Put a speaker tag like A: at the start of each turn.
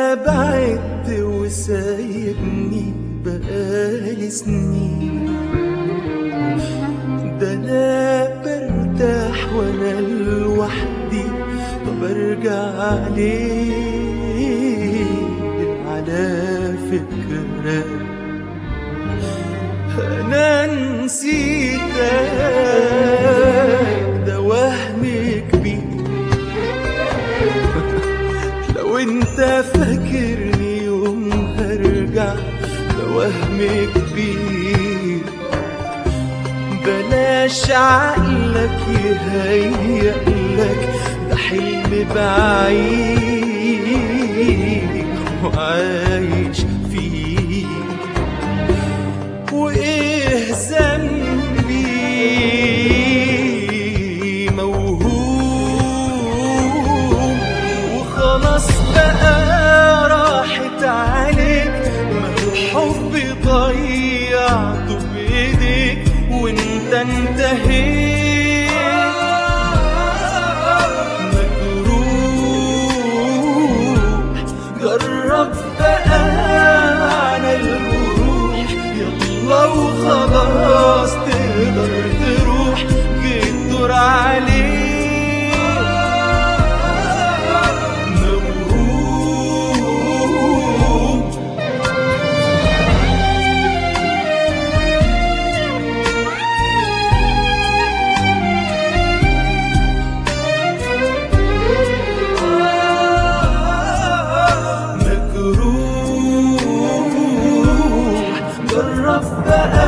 A: بعدت وسايبني بقالي سنين ده انا برتاح وانا لوحدي طب ارجع ليه على فكرة انا نسيتك ده وهم كبير لو انت فاكرني يوم هرجع ده وهم كبير بلاش عقلك يهيأ لك ده حلم بعيد وعايش فيه وايه ذنبي موهوم وخلاص بقى راحت عليك ما الحب ضيعته بايديك وانت انتهيت مجروح جرب بقى على الجروح يلا وخلاص تقدر تروح جيت دور عليك موهوم مجروح جرب بقى